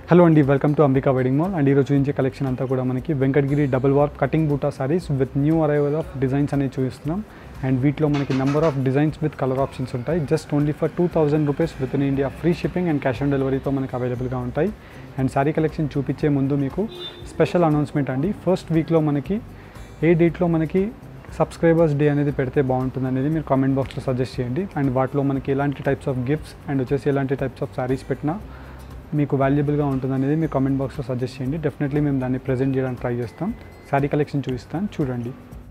hello అండి welcome to Ambika wedding mall and ఈరోజు చూపించే కలెక్షన్ అంతా కూడా మనకి Venkatagiri double warp cutting buta saris with new arrival of designs అనేవి చూపిస్తున్నాం అండ్ వీటిలో మనకి number of designs with colour options ఉంటాయి just only for two thousand rupees within India free shipping and cash on డెలివరీతో మనకి అవైలబుల్గా ఉంటాయి అండ్ సారీ కలెక్షన్ చూపించే ముందు మీకు స్పెషల్ అనౌన్స్మెంట్ అండి ఫస్ట్ వీక్లో మనకి ఏ డేట్లో మనకి సబ్స్క్రైబర్స్ డే అనేది పెడితే బాగుంటుంది అనేది మీరు కామెంట్ బాక్స్లో సజెస్ట్ చేయండి అండ్ వాటిలో మనకి ఎలాంటి టైప్స్ ఆఫ్ గిఫ్ట్స్ అండ్ వచ్చేసి ఎలాంటి టైప్స్ ఆఫ్ శారీస్ పెట్టినా మీకు వాల్యుబుల్గా ఉంటుంది అనేది మీరు కామెంట్ బాక్స్లో సజెస్ట్ చేయండి డెఫినెట్లీ మేము దాన్ని ప్రజెంట్ చేయడానికి ట్రై చేస్తాం శారీ కలెక్షన్ చూపిస్తాను చూడండి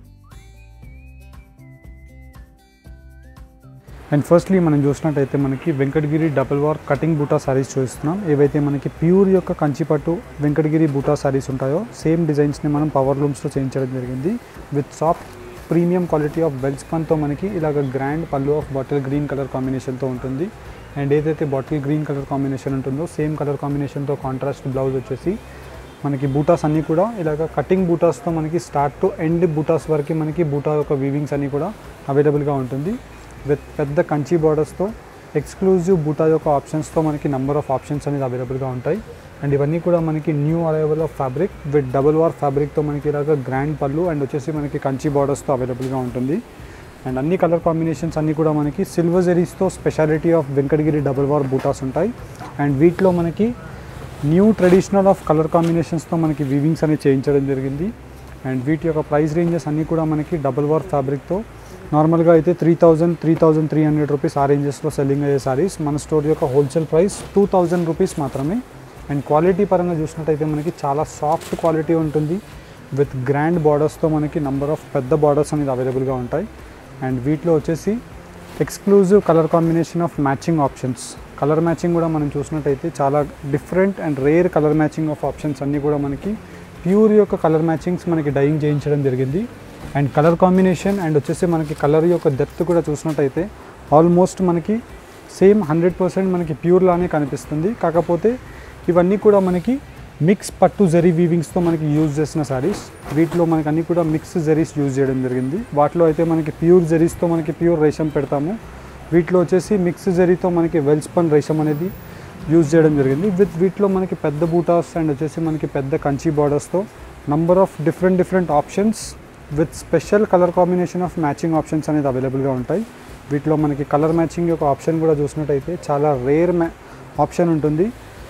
అండ్ ఫస్ట్లీ మనం చూసినట్టయితే మనకి Venkatagiri double warp cutting buta saris చూపిస్తున్నాం ఏవైతే మనకి ప్యూర్ యొక్క కంచిపట్టు వెంకటగిరి బూటా సారీస్ ఉంటాయో సేమ్ డిజైన్స్ని మనం పవర్ లూమ్స్లో చేయించడం జరిగింది with soft premium quality of వెల్స్పన్తో మనకి ఇలాగ గ్రాండ్ పళ్ళు ఆఫ్ బాటిల్ గ్రీన్ కలర్ కాంబినేషన్తో ఉంటుంది అండ్ ఏదైతే బాటిల్ గ్రీన్ కలర్ కాంబినేషన్ ఉంటుందో సేమ్ కలర్ కాంబినేషన్తో కాంట్రాస్ట్ బ్లౌజ్ వచ్చేసి మనకి బూటాస్ అన్నీ కూడా ఇలాగ కటింగ్ బూటాస్తో మనకి స్టార్ట్ టు ఎండ్ బూటాస్ వరకు మనకి బూటా యొక్క వీవింగ్స్ అన్నీ కూడా అవైలబుల్గా ఉంటుంది విత్ పెద్ద కంచి బార్డర్స్తో ఎక్స్క్లూజివ్ బూటా యొక్క ఆప్షన్స్తో మనకి నెంబర్ ఆఫ్ ఆప్షన్స్ అనేది అవైలబుల్గా ఉంటాయి అండ్ ఇవన్నీ కూడా మనకి new arrival of fabric with double warp ఫ్యాబ్రిక్తో మనకి ఇలాగ గ్రాండ్ పళ్ళు అండ్ వచ్చేసి మనకి కంచి బార్డర్స్తో అవైలబుల్గా ఉంటుంది అండ్ అన్ని కలర్ కాంబినేషన్స్ అన్నీ కూడా మనకి సిల్వర్ జెరీస్తో speciality of Venkatagiri double warp butas ఉంటాయి అండ్ వీటిలో మనకి న్యూ ట్రెడిషనల్ ఆఫ్ కలర్ కాంబినేషన్స్తో మనకి వీవింగ్స్ అనేవి చేయించడం జరిగింది అండ్ వీటి యొక్క ప్రైస్ రేంజెస్ అన్నీ కూడా మనకి డబుల్ వార్ ఫ్యాబ్రిక్తో నార్మల్గా అయితే three thousand three thousand three hundred rupees ఆ రేంజెస్లో సెల్లింగ్ అయ్యే సారీస్ మన స్టోర్ యొక్క wholesale price two thousand rupees మాత్రమే అండ్ క్వాలిటీ పరంగా చూసినట్టయితే మనకి చాలా సాఫ్ట్ క్వాలిటీ ఉంటుంది విత్ గ్రాండ్ బార్డర్స్తో మనకి నంబర్ ఆఫ్ పెద్ద బార్డర్స్ అనేది అవైలబుల్గా ఉంటాయి అండ్ వీటిలో వచ్చేసి exclusive colour combination of matching options colour matching కూడా మనం చూసినట్టయితే చాలా different and rare colour matching of options అన్నీ కూడా మనకి ప్యూర్ యొక్క కలర్ మ్యాచింగ్స్ మనకి డైయింగ్ చేయించడం జరిగింది అండ్ కలర్ కాంబినేషన్ అండ్ వచ్చేసి మనకి కలర్ యొక్క డెప్త్ కూడా చూసినట్టయితే ఆల్మోస్ట్ మనకి సేమ్ హండ్రెడ్ పర్సెంట్ మనకి ప్యూర్ లానే కనిపిస్తుంది కాకపోతే ఇవన్నీ కూడా మనకి మిక్స్ పట్టు జరీ వీవింగ్స్తో మనకి యూజ్ చేసిన సారీస్ వీటిలో మనకి అన్ని కూడా మిక్స్ జరీస్ యూజ్ చేయడం జరిగింది వాటిలో అయితే మనకి ప్యూర్ జరీస్తో మనకి ప్యూర్ రేషం పెడతాము వీటిలో వచ్చేసి మిక్స్ జరీతో మనకి వెల్స్పన్ రేషం అనేది యూజ్ చేయడం జరిగింది విత్ వీటిలో మనకి పెద్ద బూటాస్ అండ్ వచ్చేసి మనకి పెద్ద కంచి బార్డర్స్తో number of different different options with special colour combination of matching options అనేది అవైలబుల్గా ఉంటాయి వీటిలో మనకి కలర్ మ్యాచింగ్ యొక్క ఆప్షన్ కూడా చూసినట్టయితే చాలా రేర్ మ్యా ఆప్షన్ ఉంటుంది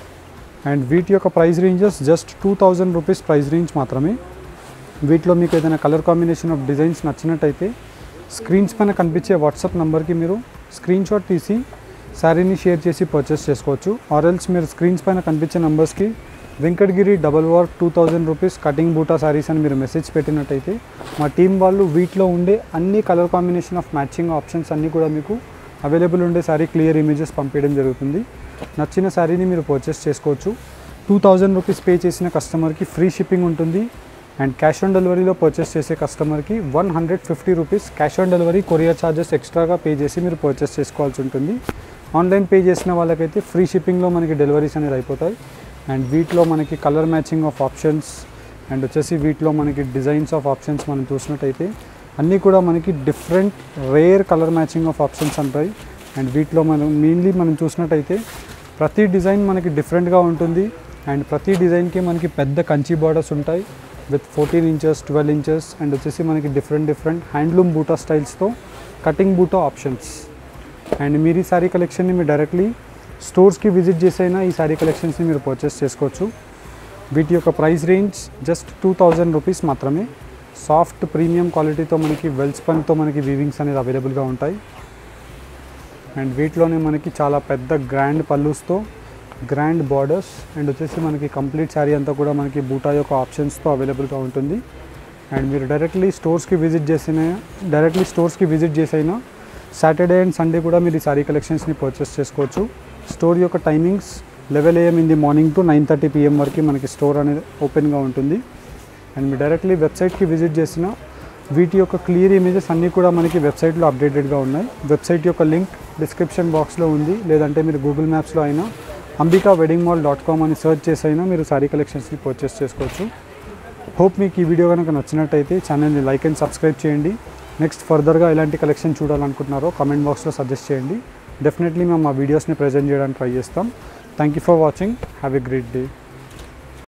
అండ్ వీటి యొక్క price ranges just two thousand rupees price range మాత్రమే వీటిలో మీకు ఏదైనా కలర్ కాంబినేషన్ ఆఫ్ డిజైన్స్ నచ్చినట్టయితే స్క్రీన్స్ పైన కనిపించే వాట్సాప్ నెంబర్కి మీరు స్క్రీన్ షాట్ తీసి శారీని షేర్ చేసి పర్చేస్ చేసుకోవచ్చు ఆర్ఎల్స్ మీరు స్క్రీన్స్ పైన కనిపించే నెంబర్స్కి Venkatagiri double warp two thousand rupees cutting buta saris అని మీరు మెసేజ్ పెట్టినట్టయితే మా టీం వాళ్ళు వీటిలో ఉండే అన్ని colour combination of matching options అన్నీ కూడా మీకు అవైలబుల్ ఉండే శారీ క్లియర్ ఇమేజెస్ పంపించడం జరుగుతుంది నచ్చిన శారీని మీరు పర్చేస్ చేసుకోవచ్చు టూ థౌజండ్ రూపీస్ పే చేసిన కస్టమర్కి ఫ్రీ షిప్పింగ్ ఉంటుంది అండ్ క్యాష్ ఆన్ డెలివరీలో పర్చేస్ చేసే కస్టమర్కి one hundred fifty rupees cash on delivery courier charges ఎక్స్ట్రాగా పే చేసి మీరు పర్చేస్ చేసుకోవాల్సి ఉంటుంది ఆన్లైన్ పే చేసిన వాళ్ళకైతే ఫ్రీ షిప్పింగ్లో మనకి డెలివరీస్ అనేది అయిపోతాయి అండ్ వీటిలో మనకి colour matching of options and వచ్చేసి వీటిలో మనకి డిజైన్స్ ఆఫ్ ఆప్షన్స్ మనం చూసినట్టయితే అన్నీ కూడా మనకి different rare colour matching of options ఉంటాయి అండ్ వీటిలో మనం మెయిన్లీ మనం చూసినట్టయితే ప్రతి డిజైన్ మనకి డిఫరెంట్గా ఉంటుంది అండ్ ప్రతి డిజైన్కి మనకి పెద్ద కంచి బార్డర్స్ ఉంటాయి with fourteen inches twelve inches and వచ్చేసి మనకి డిఫరెంట్ డిఫరెంట్ హ్యాండ్లూమ్ బూటా స్టైల్స్తో కటింగ్ బూటా ఆప్షన్స్ అండ్ మీరు ఈ శారీ కలెక్షన్ని మీరు డైరెక్ట్లీ స్టోర్స్కి విజిట్ చేసైనా ఈ శారీ కలెక్షన్స్ని మీరు పర్చేస్ చేసుకోవచ్చు వీటి యొక్క price range just two thousand rupees మాత్రమే సాఫ్ట్ ప్రీమియం క్వాలిటీతో మనకి వెల్స్పన్తో మనకి వీవింగ్స్ అనేది అవైలబుల్గా ఉంటాయి అండ్ వీటిలోనే మనకి చాలా పెద్ద గ్రాండ్ పల్లూస్తో గ్రాండ్ బార్డర్స్ అండ్ వచ్చేసి మనకి కంప్లీట్ శారీ అంతా కూడా మనకి బూటా యొక్క ఆప్షన్స్తో అవైలబుల్గా ఉంటుంది అండ్ మీరు డైరెక్ట్లీ స్టోర్స్కి విజిట్ చేసిన డైరెక్ట్లీ స్టోర్స్కి విజిట్ చేసైనా సాటర్డే అండ్ సండే కూడా మీరు ఈ శారీ కలెక్షన్స్ని పర్చేస్ చేసుకోవచ్చు స్టోర్ యొక్క timings eleven AM in the morning to nine thirty PM వరకు మనకి స్టోర్ అనేది ఓపెన్గా ఉంటుంది అండ్ మీరు డైరెక్ట్లీ వెబ్సైట్కి విజిట్ చేసిన వీటి యొక్క క్లియర్ ఇమేజెస్ అన్నీ కూడా మనకి వెబ్సైట్లో అప్డేటెడ్గా ఉన్నాయి వెబ్సైట్ యొక్క లింక్ డిస్క్రిప్షన్ బాక్స్లో ఉంది లేదంటే మీరు గూగుల్ మ్యాప్స్లో అయినా Ambika wedding mall dot com అని సెర్చ్ చేసి అయినా మీరు సారీ కలెక్షన్స్ని పర్చేస్ చేసుకోవచ్చు హోప్ మీకు ఈ వీడియో కనుక నచ్చినట్టయితే ఛానల్ని లైక్ అండ్ సబ్స్క్రైబ్ చేయండి నెక్స్ట్ ఫర్దర్గా ఎలాంటి కలెక్షన్ చూడాలనుకుంటున్నారో కామెంట్ బాక్స్లో సజెస్ట్ చేయండి డెఫినెట్లీ మేము మా వీడియోస్ని ప్రజెంట్ చేయడానికి ట్రై చేస్తాం thank you for watching have a great day